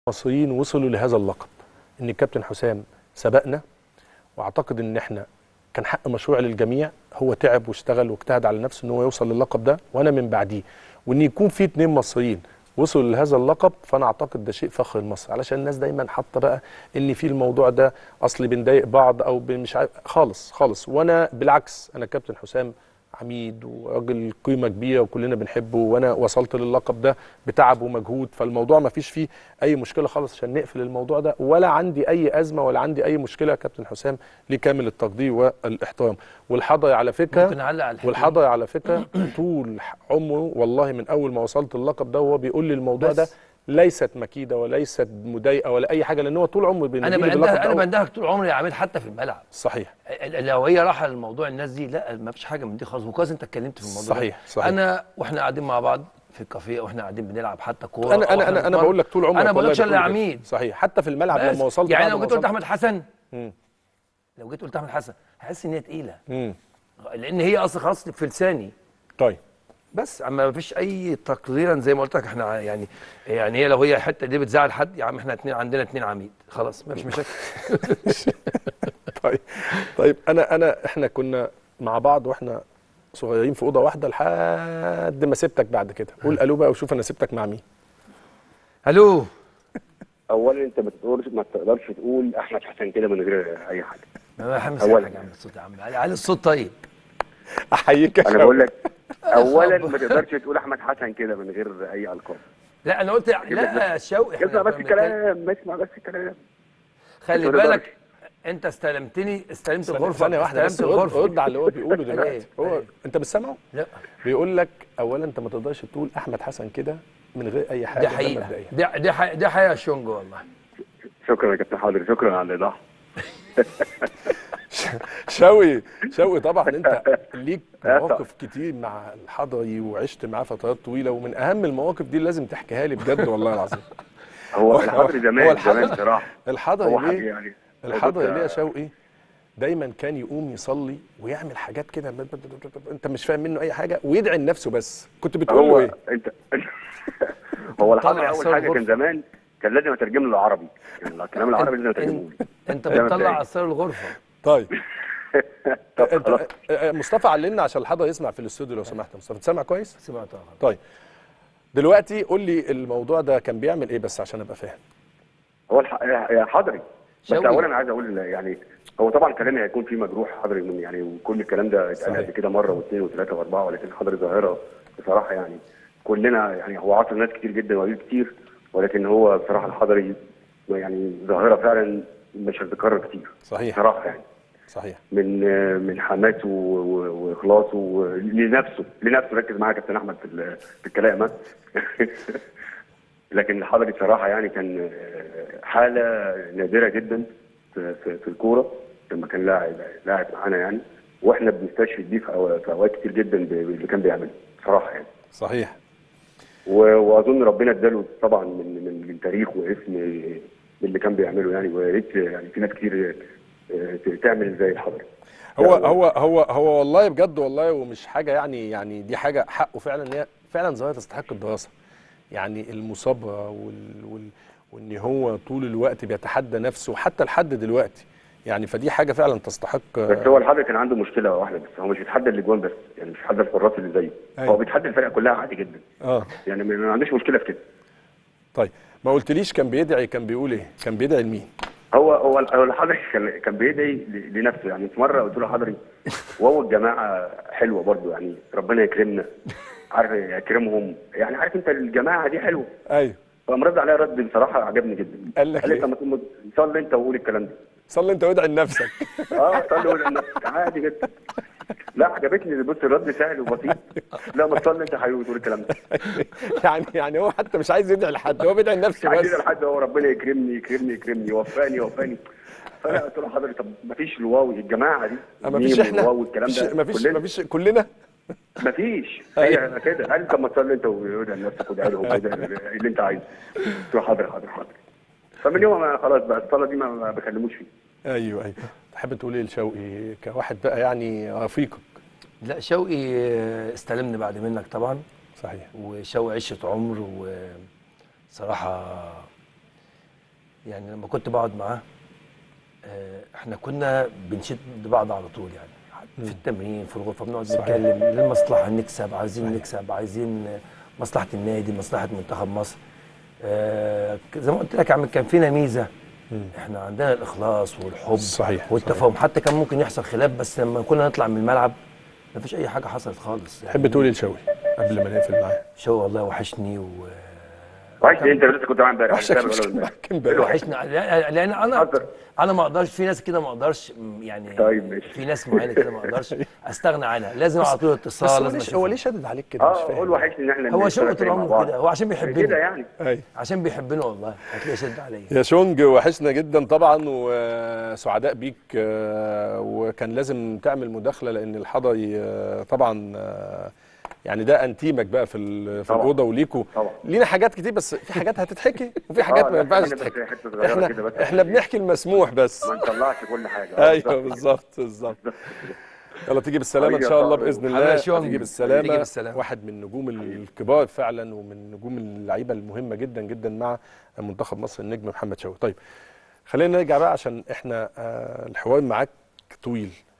المصريين وصلوا لهذا اللقب ان الكابتن حسام سبقنا واعتقد ان احنا كان حق مشروع للجميع هو تعب واشتغل واجتهد على نفسه ان هو يوصل للقب ده وانا من بعديه وان يكون في اتنين مصريين وصلوا لهذا اللقب فانا اعتقد ده شيء فخر لمصر علشان الناس دايما حاطه بقى ان في الموضوع ده اصل بنضايق بعض او بن- مش عارف خالص خالص وانا بالعكس انا كابتن حسام عميد وراجل قيمه كبيره وكلنا بنحبه وانا وصلت للقب ده بتعب ومجهود فالموضوع ما فيش فيه اي مشكله خالص عشان نقفل الموضوع ده ولا عندي اي ازمه ولا عندي اي مشكله يا كابتن حسام ليه كامل التقدير والاحترام والحضري على فكره ممكن اعلق على الحته دي؟ والحضري على فكره طول عمره والله من اول ما وصلت اللقب ده وهو بيقول لي الموضوع ده بس. ليست مكيده وليست مضايقه ولا اي حاجه لان هو طول عمره انا بيناديني باللقب بندهك ده انا هو- بندهك طول عمري يا عميد حتى في الملعب صحيح ال- لو هي راحه للموضوع الناس دي لا ما فيش حاجه من دي خالص وكويس انت اتكلمت في الموضوع صحيح، ده. صحيح. انا واحنا قاعدين مع بعض في الكافيه واحنا قاعدين بنلعب حتى كوره انا أو انا إحنا انا انا بنتمرن. بقول لك طول عمرك انا ما والله بقولكش الا بتقول كده. عميد صحيح حتى في الملعب بس. لما وصلت يعني بعد لو ما جيت قلت وصلت- احمد حسن مم. لو جيت قلت احمد حسن هحس ان هي تقيله مم. لان هي اصلا خلاص في لساني طيب بس اما ما فيش اي تقريرا زي ما قلت لك احنا يعني يعني هي لو هي الحته دي بتزعل حد يا عم احنا اتنين عندنا اتنين عميد خلاص ما فيش مشاكل طيب طيب انا انا احنا كنا مع بعض واحنا صغيرين في اوضه واحده لحد ما سبتك بعد كده قول الو بقى وشوف انا سبتك مع مين الو اولا انت ما تقدرش ما تقدرش تقول احمد حسن كده من غير اي حاجه ما حمس أولاً. حاجه عن الصوت يا عم على الصوت طيب احييك يا انا شباب. بقول لك اولا ما تقدرش تقول احمد حسن كده من غير اي القاب لا انا قلت لا شوقي إحنا اسمع بس كنا بنتكلم- الكلام اسمع بس الكلام خلي ما تقدرش. بالك انت استلمتني استلمت ثانية- الغرفه ثانيه واحده بس استلمت رد الغرفه رد على اللي هو بيقوله دلوقتي أيوة، هو أيوة. انت بتسمعه لا بيقول لك اولا انت ما تقدرش تقول احمد حسن كده من غير اي حاجه دي ده حقيقه مبدئيا. دي دي حقيقه دي حقيقه شونج والله شكرا يا كابتن حاضر شكرا على الايضاح شوقي شوقي طبعا انت ليك آه، مواقف كتير مع الحضري وعشت معاه فترات طويله ومن اهم المواقف دي اللي لازم تحكيها لي بجد والله العظيم هو هو- الحضري هو زمان الحضري- زمان صراحه الحضري هو ليه حقيقي يعني هو الحضري بص- ليه يا شوقي دايما كان يقوم يصلي ويعمل حاجات كده انت مش فاهم منه اي حاجه ويدعي لنفسه بس كنت بتقول له هو ايه انت هو الحضري طلع اول أسرار حاجه كان الغرفة. زمان كان لازم اترجم له العربي يعني الكلام العربي لازم اترجمه له انت ده بتطلع مبدئيا. اسرار الغرفه طيب طب انت خلاص اه، مصطفى علمنا عشان الحضري يسمع في الاستوديو لو سمحت يا مصطفى تسمع كويس سمعتها طيب دلوقتي قول لي الموضوع ده كان بيعمل ايه بس عشان ابقى فاهم هو الح... يا حضري بس شوقي. اولا عايز اقول يعني هو طبعا كلامي هيكون فيه مجروح حضري من يعني وكل الكلام ده اتقال صحيح. قبل كده مره واثنين وثلاثه واربعه ولكن حضري ظاهره بصراحه يعني كلنا يعني هو عاصر ناس كتير جدا وقليل كتير ولكن هو بصراحه الحضري يعني ظاهره فعلا مش هتتكرر كتير صحيح بصراحه يعني صحيح من من حماسه و- و- واخلاصه لنفسه لنفسه ركز معايا يا كابتن احمد في ال- في الكلام ها لكن الحضري بصراحه يعني كان حاله نادره جدا في, في, في الكوره لما كان لاعب لاعب معانا يعني واحنا بنستشهد بيه في أو- في اوقات كتير جدا ب- باللي كان بيعمله بصراحه يعني صحيح و- واظن ربنا اداله طبعا من من, من تاريخ واسم اللي كان بيعمله يعني ويا ريت يعني في ناس كتير آه، تعمل زي الحضري هو يعني- هو هو هو والله بجد والله ومش حاجه يعني يعني دي حاجه حقه فعلا ان هي فعلا ظاهره تستحق الدراسه يعني المصابره وال, وال وان هو طول الوقت بيتحدى نفسه حتى لحد دلوقتي يعني فدي حاجه فعلا تستحق بس هو الحضري كان عنده مشكله واحده بس هو مش بيتحدى الاجوان بس يعني مش بيتحدى الحراس اللي زيه أيوة. هو بيتحدى الفرقه كلها عادي جدا اه يعني ما ما عندوش مشكله في كده طيب ما قلتليش كان بيدعي كان بيقول ايه كان بيدعي لمين هو هو هو الحضري كان كان بيدعي ل- لنفسه يعني في مره قلت له حضري وهو الجماعه حلوه برضو يعني ربنا يكرمنا عارف يكرمهم يعني عارف انت الجماعه دي حلوه ايوه فقام رد عليا رد بصراحه عجبني جدا قال لك قال لي إيه؟ انت ما تقوم صلي انت وقول الكلام ده صلي انت وادعي لنفسك اه صلي وقول لنفسك عادي جدا لا عجبتني بص الرد سهل وبسيط لا ما تصلي انت حبيبي وتقول الكلام ده يعني يعني هو حتى مش عايز يدعي لحد هو بيدعي لنفسه عايز بس لحد هو ربنا يكرمني يكرمني يكرمني يوفقني يوفقني فانا قلت له حضرتك طب ما فيش الواو الجماعه دي ما فيش ميم احنا والواو والكلام ده ما فيش كلنا. ما فيش كلنا ما فيش أيوة. هي كده قال طب ما تصلي انت وادعي لنفسك وادعي لهم وادعي اللي انت عايزه قلت له حاضر حاضر حاضر فمن يوم ما خلاص بقى الصلاه دي ما ما بكلموش فيه ايوه ايوه تحب تقول ايه لشوقي كواحد بقى يعني رفيقك لا شوقي آه، استلمني بعد منك طبعا صحيح وشوقي عشره عمر وصراحه يعني لما كنت بقعد معاه آه، احنا كنا بنشد بعض على طول يعني في التمرين في الغرفه بنقعد صحيح. نتكلم للمصلحه نكسب عايزين نكسب عايزين آه، مصلحه النادي مصلحه منتخب مصر آه، ك- زي ما قلت لك يا عم كان فينا ميزه احنا عندنا الاخلاص والحب صحيح، والتفاهم حتى كان ممكن يحصل خلاف بس لما كنا نطلع من الملعب ما فيش اي حاجه حصلت خالص تحب تقول إيه لشوقي قبل ما نقفل معاه شو والله وحشني و وحشني انت لسه كنت معايا امبارح وحشك ولا مش ولا كان امبارح؟ معاك امبارح وحشني لأن- لان انا حاضر. انا ما اقدرش في ناس كده ما اقدرش م، يعني طيب ماشي. في ناس معينه كده ما اقدرش استغنى عنها لازم على طول بس اتصال هو لازم ليش أشوفه. هو ليه شادد عليك كده مش اه فاهم قول وحشني ان احنا هو نشتغل شغل طول تاني مع عمره بعض. كده هو عشان بيحبني كده يعني أيوة. عشان بيحبني والله هتلاقيه شد عليا يا شونج وحشنا جدا طبعا وسعداء بيك آه، وكان لازم تعمل مداخله لان الحضري آه، طبعا آه، يعني ده انتيمك بقى في ال- في طبعا. الاوضه وليكوا طبعا. لينا حاجات كتير بس في حاجات هتتحكي وفي حاجات آه، ما لا، ينفعش خلينا بس تتحكي حتة صغيرة احنا كده بس احنا عشان بنحكي المسموح بس ما نطلعش كل حاجه آه، ايوه بالظبط. بالظبط بالظبط يلا تيجي بالسلامه ان حبيبي يا شاء الله طارق. باذن حبيبي يا الله شونج. تيجي تيجي بالسلامه بالسلامة. واحد من النجوم الكبار فعلا ومن نجوم اللعيبه المهمه جدا جدا مع منتخب مصر النجم محمد شوقي طيب خلينا نرجع بقى عشان احنا آه، الحوار معاك طويل